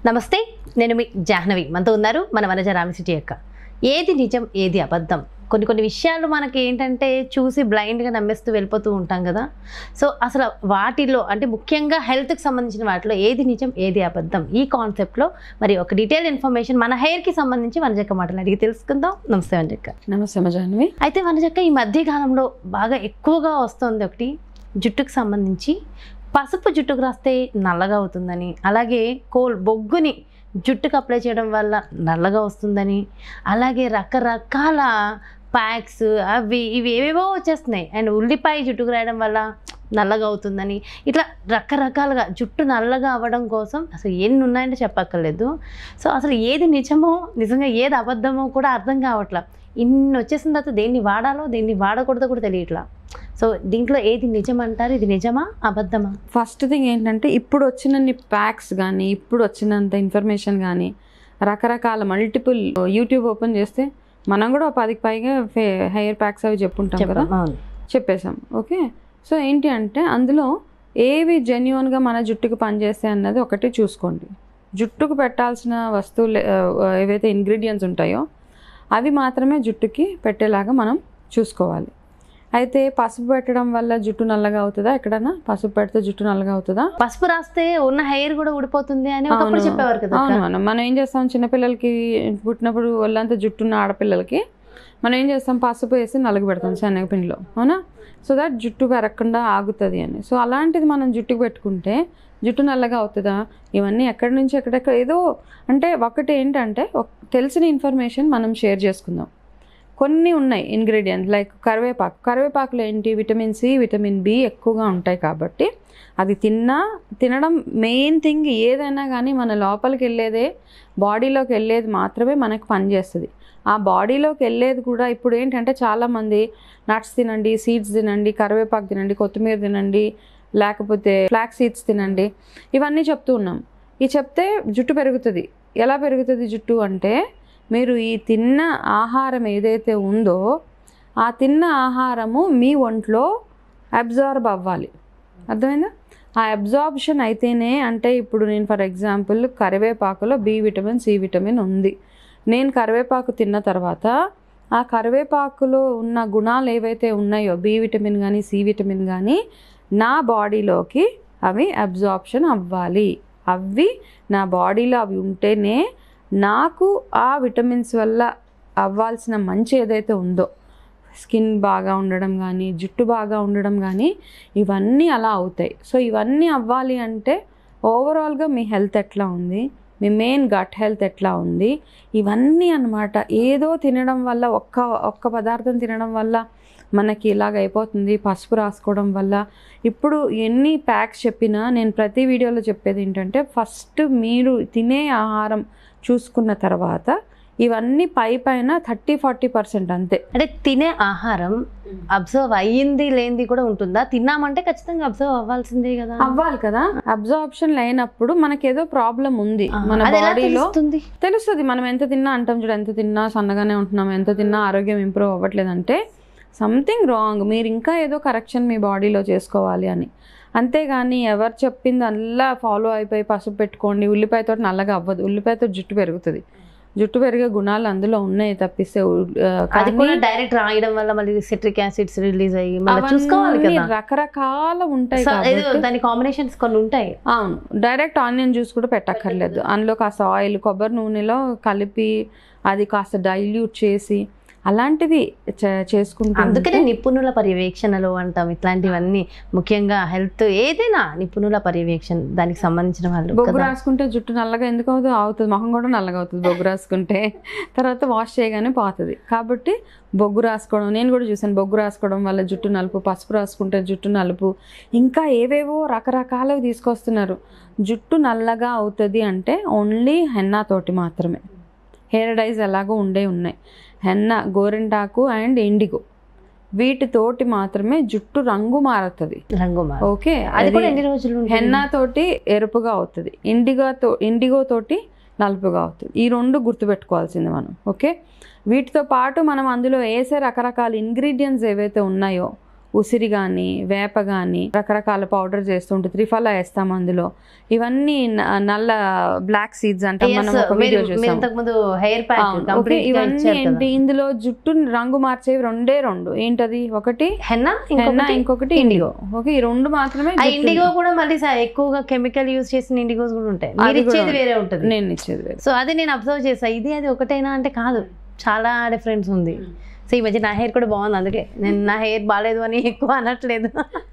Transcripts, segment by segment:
నమస్తే నేను మీ జాహ్నవి మనతో ఉన్నారు మన వనజ రామసిటీ యొక్క ఏది నిజం ఏది అబద్ధం కొన్ని కొన్ని విషయాలు మనకి ఏంటంటే చూసి బ్లైండ్గా నమ్మేస్తూ వెళ్ళిపోతూ ఉంటాం కదా సో అసలు వాటిలో అంటే ముఖ్యంగా హెల్త్కి సంబంధించిన వాటిలో ఏది నిజం ఏది అబద్ధం ఈ కాన్సెప్ట్లో మరి ఒక డీటెయిల్ ఇన్ఫర్మేషన్ మన హెయిర్కి సంబంధించి వనజక్క మాటలు అడిగి తెలుసుకుందాం నమస్తే వనజక్క నమస్తే జాహ్నవి అయితే వనజక్క ఈ మధ్య కాలంలో బాగా ఎక్కువగా వస్తుంది ఒకటి జుట్టుకు సంబంధించి పసుపు జుట్టుకు రాస్తే నల్లగా అవుతుందని అలాగే కోల్ బొగ్గుని జుట్టుకు అప్లై చేయడం వల్ల నల్లగా వస్తుందని అలాగే రకరకాల ప్యాక్స్ అవి ఇవి ఏవేవో వచ్చేస్తున్నాయి అండ్ ఉల్లిపాయ జుట్టుకు రాయడం వల్ల నల్లగా అవుతుందని ఇట్లా రకరకాలుగా జుట్టు నల్లగా అవ్వడం కోసం అసలు ఎన్ని ఉన్నాయంటే చెప్పక్కర్లేదు సో అసలు ఏది నిజమో నిజంగా ఏది అబద్ధమో కూడా అర్థం కావట్లా ఇన్ని వచ్చేసిన తర్వాత దేన్ని వాడాలో దేన్ని వాడకూడదో కూడా తెలియట్లా సో దీంట్లో ఏది నిజం అంటారు ఇది నిజమా అబద్ధమా ఫస్ట్ థింగ్ ఏంటంటే ఇప్పుడు వచ్చినన్ని ప్యాక్స్ కానీ ఇప్పుడు వచ్చినంత ఇన్ఫర్మేషన్ కానీ రకరకాల మల్టిపుల్ యూట్యూబ్ ఓపెన్ చేస్తే మనం కూడా ఒక పదికి పైగా హెయిర్ ప్యాక్స్ అవి చెప్పుంటాం కదా చెప్పండి అవును చెప్పేశాం ఓకే సో ఏంటి అంటే అందులో ఏవి జెన్యున్గా మన జుట్టుకు పనిచేస్తాయి అన్నది ఒకటి చూసుకోండి జుట్టుకు పెట్టాల్సిన వస్తువులు ఆ, ఏవైతే ఇంగ్రీడియంట్స్ ఉంటాయో అవి మాత్రమే జుట్టుకి పెట్టేలాగా మనం చూసుకోవాలి అయితే పసుపు పెట్టడం వల్ల జుట్టు నల్లగా అవుతుందా ఎక్కడన్నా పసుపు పెడితే జుట్టు నల్లగా అవుతుందా పసుపు రాస్తే ఉన్న హెయిర్ కూడా ఊడిపోతుంది అని ఒకప్పుడు అవును. చెప్పేవారు కదా అవును అక్క. మనం మనం ఏం చేస్తాం చిన్నపిల్లలకి పుట్టినప్పుడు ఒళ్ళంతా జుట్టున్న ఆడపిల్లలకి మనం ఏం చేస్తాం పసుపు వేసి నలుగు పెడతాం శనగపిండిలో అవునా సో దట్ జుట్టు పెరగకుండా ఆగుతుంది అని సో అలాంటిది మనం జుట్టుకు పెట్టుకుంటే జుట్టు నల్లగా అవుతుందా ఇవన్నీ ఎక్కడి నుంచి ఎక్కడెక్కడ ఏదో అంటే ఒకటి ఏంటంటే ఒక- తెలిసిన ఇన్ఫర్మేషన్ మనం షేర్ చేసుకుందాం కొన్ని ఉన్నాయి ఇంగ్రీడియంట్ లైక్ కరివేపాకు కరివేపాకులో ఏంటి విటమిన్ సి విటమిన్ బి ఎక్కువగా ఉంటాయి కాబట్టి అది తిన్నా తినడం మెయిన్ థింగ్ ఏదైనా కానీ మన లోపలికి వెళ్ళేదే బాడీలోకి వెళ్ళేది మాత్రమే మనకు పనిచేస్తుంది ఆ బాడీలోకి వెళ్ళేది కూడా ఇప్పుడు ఏంటంటే చాలామంది నట్స్ తినండి సీడ్స్ తినండి కరివేపాకు తినండి కొత్తిమీర తినండి లేకపోతే ఫ్లాక్ సీడ్స్ తినండి ఇవన్నీ చెప్తూ ఉన్నాం ఈ చెప్తే జుట్టు పెరుగుతుంది ఎలా పెరుగుతుంది జుట్టు అంటే మీరు ఈ తిన్న ఆహారం ఏదైతే ఉందో ఆ తిన్న ఆహారము మీ ఒంట్లో అబ్జార్బ్ అవ్వాలి అర్థమైందా ఆ అబ్జార్బ్షన్ అయితేనే అంటే ఇప్పుడు నేను ఫర్ ఎగ్జాంపుల్ కరివేపాకులో బి విటమిన్ సి విటమిన్ ఉంది నేను కరివేపాకు తిన్న తర్వాత ఆ కరివేపాకులో ఉన్న గుణాలు ఏవైతే ఉన్నాయో బి విటమిన్ కానీ సి విటమిన్ కానీ నా బాడీలోకి అవి అబ్జార్ప్షన్ అవ్వాలి అవి నా బాడీలో అవి ఉంటేనే నాకు ఆ విటమిన్స్ వల్ల అవ్వాల్సిన మంచి ఏదైతే ఉందో స్కిన్ బాగా ఉండడం కానీ జుట్టు బాగా ఉండడం కానీ ఇవన్నీ అలా అవుతాయి సో ఇవన్నీ అవ్వాలి అంటే ఓవరాల్గా మీ హెల్త్ ఎట్లా ఉంది మీ మెయిన్ గట్ హెల్త్ ఎట్లా ఉంది ఇవన్నీ అన్నమాట ఏదో తినడం వల్ల ఒక్క ఒక్క పదార్థం తినడం వల్ల మనకి ఇలాగ అయిపోతుంది పసుపు రాసుకోవడం వల్ల ఇప్పుడు ఎన్ని ప్యాక్స్ చెప్పినా నేను ప్రతి వీడియోలో చెప్పేది ఏంటంటే ఫస్ట్ మీరు తినే ఆహారం చూసుకున్న తర్వాత ఇవన్నీ పై పైన థర్టీ ఫార్టీ పర్సెంట్ అంతే అంటే తినే ఆహారం అబ్జర్వ్ అయ్యింది లేనిది కూడా ఉంటుందా తిన్నామంటే ఖచ్చితంగా అబ్జర్వ్ అవ్వాల్సిందే కదా అవ్వాలి కదా అబ్జార్ప్షన్ లేనప్పుడు మనకేదో ప్రాబ్లం ఉంది ఆ, మన అది ఎలా బాడీలో తెలుస్తుంది తెలుస్తుంది మనం ఎంత తిన్నా అంటాం చూడు ఎంత తిన్నా సన్నగానే ఉంటున్నాం ఎంత తిన్నా ఆరోగ్యం ఇంప్రూవ్ అవ్వట్లేదంటే సంథింగ్ రాంగ్ మీరు ఇంకా ఏదో కరెక్షన్ మీ బాడీలో చేసుకోవాలి అని అంతేగాని ఎవరు చెప్పింది అలా ఫాలో అయిపోయి పసుపు పెట్టుకోండి ఉల్లిపాయతో నల్లగా అవ్వదు ఉల్లిపాయతో జుట్టు పెరుగుతుంది జుట్టు పెరిగే గుణాలు అందులో ఉన్నాయి తప్పిస్తే ఉ- ఆ, అది కానీ కూడా డైరెక్ట్ రాయడం వల్ల మళ్ళీ సిట్రిక్ యాసిడ్స్ రిలీజ్ అయ్యి మళ్ళీ అవన్నీ చూసుకోవాలి కదా రకరకాల ఉంటాయి సో ఏదో కాబట్టి దాని కాంబినేషన్స్ కొన్ని ఉంటాయి అవును డైరెక్ట్ ఆనియన్ జ్యూస్ కూడా పెట్టక్కర్లేదు అందులో కాస్త ఆయిల్ కొబ్బరి నూనెలో కలిపి అది కాస్త డైల్యూట్ చేసి అలాంటివి చే- చేసుకుంటూ అందుకనే ఉంటే నిపుణుల పర్యవేక్షణలు అంటాం ఇట్లాంటివన్నీ ముఖ్యంగా హెల్త్ ఏదైనా నిపుణుల పర్యవేక్షణ దానికి సంబంధించిన వాళ్ళు బొగ్గు కదా. రాసుకుంటే జుట్టు నల్లగా ఎందుకు అవుతుంది అవుతుంది మొహం కూడా నల్లగా అవుతుంది బొగ్గు రాసుకుంటే తర్వాత వాష్ చేయగానే పోతుంది కాబట్టి బొగ్గు రాసుకోవడం నేను కూడా చూసాను బొగ్గు రాసుకోవడం వల్ల జుట్టు నలుపు పసుపు రాసుకుంటే జుట్టు నలుపు ఇంకా ఏవేవో రకరకాలవి తీసుకొస్తున్నారు జుట్టు నల్లగా అవుతుంది అంటే ఓన్లీ హెన్నా తోటి మాత్రమే హెయిర్ డైస్ ఎలాగో ఉండే ఉన్నాయి హెన్న గోరింటాకు అండ్ ఇండిగో వీటితోటి మాత్రమే జుట్టు రంగు మారుతుంది రంగు మారు. ఓకే అది కూడా ఎన్ని రోజులు ఉంటుంది? హెన్నా తోటి ఎరుపుగా అవుతుంది ఇండిగో తో ఇండిగో తోటి నలుపుగా అవుతుంది ఈ రెండు గుర్తుపెట్టుకోవాల్సింది మనం ఓకే వీటితో పాటు మనం అందులో వేసే రకరకాల ఇంగ్రీడియంట్స్ ఏవైతే ఉన్నాయో ఉసిరి కానీ వేప కానీ రకరకాల పౌడర్ చేస్తుంటే త్రిఫల వేస్తాం అందులో ఇవన్నీ న- నల్ల బ్లాక్ సీడ్స్ అంటాం Yes, మనం ఒక మీరు వీడియో మీరు చూసాం ఇంతకు ముందు హెయిర్ ప్యాక్ అవును. ఓకే కంప్లీట్ గా ఇవన్నీ ఇచ్చారు ఏంటి కదా ఇందులో జుట్టు రంగు మార్చేవి రెండే రెండు ఏంటది ఒకటి హెన్నా హెన్నా ఇంకొకటి ఇంకొకటి ఇండిగో ఓకే ఈ రెండు మాత్రమే ఆ జుట్టు- ఇండిగో కూడా మళ్ళీ స- ఎక్కువగా కెమికల్ యూజ్ చేసిన ఇండిగోస్ కూడా ఉంటాయి మీరు అది కూడా ఇచ్చేది వేరే ఉంటుంది నేను ఇచ్చేది వేరే. సో అది నేను అబ్జర్వ్ చేసా ఇది అది ఒకటేనా అంటే కాదు చాలా డిఫరెన్స్ ఉంది సో ఈ మధ్య నా హెయిర్ కూడా బాగుంది అందుకే నేను నా హెయిర్ బాగాలేదు అని ఎక్కువ అనట్లేదు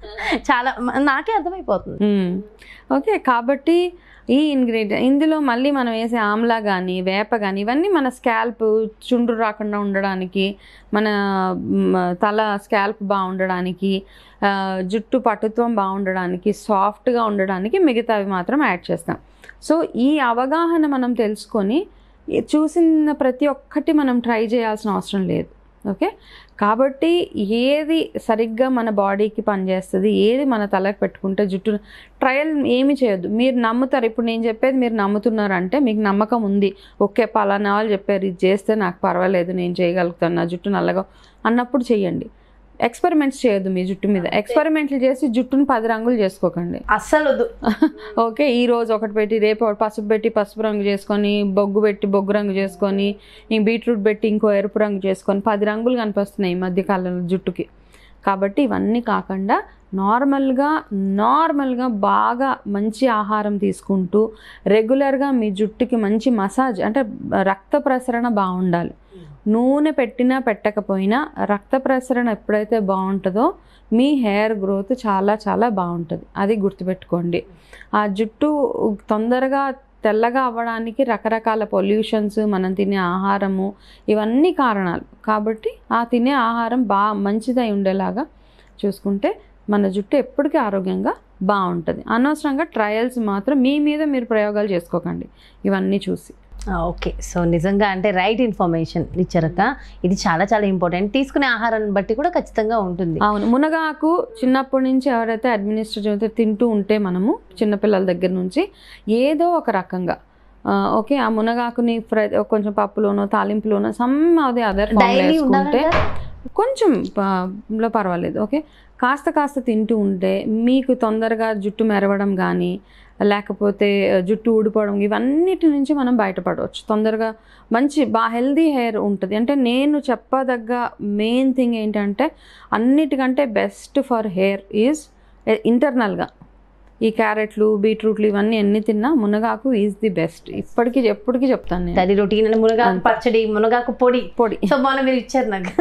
చాలా మ- నాకే అర్థమైపోతుంది మ్మ్. ఓకే కాబట్టి ఈ ఇంగ్రీడియంట్ ఇందులో మళ్ళీ మనం వేసే ఆమ్లా కానీ వేప కానీ ఇవన్నీ మన స్కాల్ప్ చుండ్రు రాకుండా ఉండడానికి మన మ్, తల స్కాల్ప్ బాగుండడానికి ఆ, జుట్టు పటుత్వం బాగుండడానికి సాఫ్ట్గా ఉండడానికి మిగతావి మాత్రం యాడ్ చేస్తాం సో ఈ అవగాహన మనం తెలుసుకొని ఈ చూసిన ప్రతి ఒక్కటి మనం ట్రై చేయాల్సిన అవసరం లేదు ఓకే కాబట్టి ఏది సరిగ్గా మన బాడీకి పనిచేస్తుంది ఏది మన తలకు పెట్టుకుంటే జుట్టు ట్రయల్ ఏమి చేయొద్దు మీరు నమ్ముతారు ఇప్పుడు నేను చెప్పేది మీరు నమ్ముతున్నారు అంటే మీకు నమ్మకం ఉంది ఓకే పలానా వాళ్ళు చెప్పారు ఇది చేస్తే నాకు పర్వాలేదు నేను చేయగలుగుతాను నా జుట్టు నల్లగా అన్నప్పుడు చేయండి ఎక్స్పెరిమెంట్స్ చేయొద్దు మీ జుట్టు మీద ఎక్స్పెరిమెంట్లు చేసి జుట్టుని పది రంగులు చేసుకోకండి అస్సలు వద్దు ఓకే ఈ రోజు ఒకటి పెట్టి రేపు ఒకటి పసుపు పెట్టి పసుపు రంగు చేసుకొని బొగ్గు పెట్టి బొగ్గు రంగు చేసుకొని ఈ బీట్రూట్ పెట్టి ఇంకో ఎరుపు రంగు చేసుకొని పది రంగులు కనిపిస్తున్నాయి ఈ మధ్య కాలంలో జుట్టుకి కాబట్టి ఇవన్నీ కాకుండా నార్మల్గా నార్మల్గా బాగా మంచి ఆహారం తీసుకుంటూ రెగ్యులర్గా మీ జుట్టుకి మంచి మసాజ్ అంటే రక్త ప్రసరణ బాగుండాలి నూనె పెట్టినా పెట్టకపోయినా రక్త ప్రసరణ ఎప్పుడైతే బాగుంటుందో మీ హెయిర్ గ్రోత్ చాలా చాలా బాగుంటుంది అది గుర్తుపెట్టుకోండి ఆ జుట్టు తొందరగా తెల్లగా అవ్వడానికి రకరకాల పొల్యూషన్స్ మనం తినే ఆహారము ఇవన్నీ కారణాలు కాబట్టి ఆ తినే ఆహారం బాగా మంచిదై ఉండేలాగా చూసుకుంటే మన జుట్టు ఎప్పటికీ ఆరోగ్యంగా బాగుంటుంది అనవసరంగా ట్రయల్స్ మాత్రం మీ మీద మీరు ప్రయోగాలు చేసుకోకండి ఇవన్నీ చూసి ఓకే సో నిజంగా అంటే రైట్ ఇన్ఫర్మేషన్ ఇచ్చారక ఇది చాలా చాలా ఇంపార్టెంట్ తీసుకునే ఆహారాన్ని బట్టి కూడా ఖచ్చితంగా ఉంటుంది అవును మునగాకు చిన్నప్పటి నుంచి ఎవరైతే అడ్మినిస్ట్రేటివ్ తింటూ ఉంటే మనము చిన్నపిల్లల దగ్గర నుంచి ఏదో ఒక రకంగా ఆ, ఓకే ఆ మునగాకుని ఫ్రై కొంచెం పప్పులోనో తాలింపులోనో సమ్ అది అదర్ డైలీ వేసుకుంటే ఉండాలంటే కొంచెం ప- లో పర్వాలేదు ఓకే కాస్త కాస్త తింటూ ఉంటే మీకు తొందరగా జుట్టు మెరవడం కానీ లేకపోతే జుట్టు ఊడిపోవడం ఇవన్నిటి నుంచి మనం బయటపడవచ్చు తొందరగా మంచి బా హెల్దీ హెయిర్ ఉంటుంది అంటే నేను చెప్పదగ్గ మెయిన్ థింగ్ ఏంటంటే అన్నిటికంటే బెస్ట్ ఫర్ హెయిర్ ఈజ్ ఇంటర్నల్గా ఈ క్యారెట్లు బీట్రూట్లు ఇవన్నీ ఎన్ని తిన్నా మునగాకు ఈజ్ ది బెస్ట్ ఇప్పటికీ ఎప్పటికీ చెప్తాను నేను అది రొటీన్ అని మునగాకు అంతే. పచ్చడి మునగాకు పొడి పొడి సో మొన్న మీరు ఇచ్చారు నాకు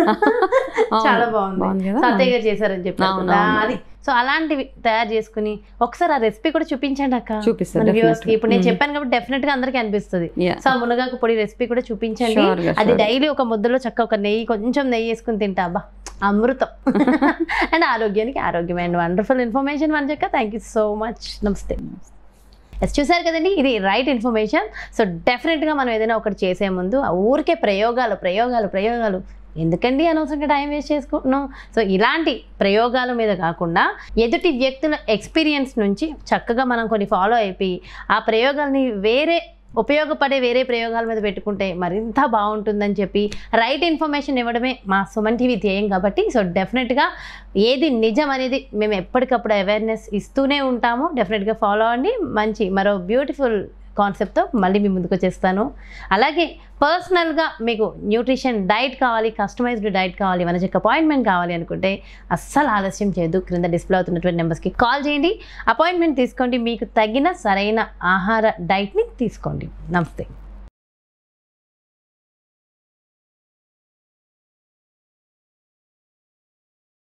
చాలా బాగుంది బాగుంది కదా సో అత్తయ్య గారు చేశారని చెప్పారు అవును, కదా. అవును. అది సో అలాంటివి తయారు చేసుకుని ఒకసారి ఆ రెసిపీ కూడా చూపించండి అక్క చూపిస్తాను మన viewers కి definitely. ఇప్పుడు నేను Mm. చెప్పాను కాబట్టి డెఫినెట్ గా అందరికీ అనిపిస్తుంది Yeah. సో ఆ మునగాకు పొడి రెసిపీ కూడా చూపించండి Sure గా, అది sure గా. డైలీ ఒక ముద్దలో చక్క ఒక నెయ్యి కొంచెం నెయ్యి వేసుకుని తింటా అబ్బా అమృతం అండ్ ఆరోగ్యానికి ఆరోగ్యం అండ్ వండర్ఫుల్ ఇన్ఫర్మేషన్ వన్ చెక్క థ్యాంక్ యూ సో మచ్ నమస్తే ఎస్ చూసారు కదండి ఇది రైట్ ఇన్ఫర్మేషన్ సో డెఫినెట్గా మనం ఏదైనా ఒకటి చేసే ముందు ఆ ఊరికే ప్రయోగాలు ప్రయోగాలు ప్రయోగాలు ఎందుకండి అనవసరంగా టైం వేస్ట్ చేసుకుంటున్నాం సో ఇలాంటి ప్రయోగాల మీద కాకుండా ఎదుటి వ్యక్తుల ఎక్స్పీరియన్స్ నుంచి చక్కగా మనం కొన్ని ఫాలో అయిపోయి ఆ ప్రయోగాల్ని వేరే ఉపయోగపడే వేరే ప్రయోగాల మీద పెట్టుకుంటే మరింత బాగుంటుందని చెప్పి రైట్ ఇన్ఫర్మేషన్ ఇవ్వడమే మా సుమన్ టీవీ ధ్యేయం కాబట్టి సో డెఫినెట్గా ఏది నిజం అనేది మేము ఎప్పటికప్పుడు అవేర్నెస్ ఇస్తూనే ఉంటాము డెఫినెట్గా ఫాలో అవ్వండి మంచి మరో బ్యూటిఫుల్ కాన్సెప్ట్తో మళ్ళీ మీ ముందుకు వచ్చేస్తాను అలాగే పర్సనల్గా మీకు న్యూట్రిషన్ డైట్ కావాలి కస్టమైజ్డ్ డైట్ కావాలి మన చెక్క అపాయింట్మెంట్ కావాలి అనుకుంటే అస్సలు ఆలస్యం చేయొద్దు క్రింద డిస్ప్లే అవుతున్నటువంటి నెంబర్స్కి కాల్ చేయండి అపాయింట్మెంట్ తీసుకోండి మీకు తగిన సరైన ఆహార డైట్ని తీసుకోండి నమస్తే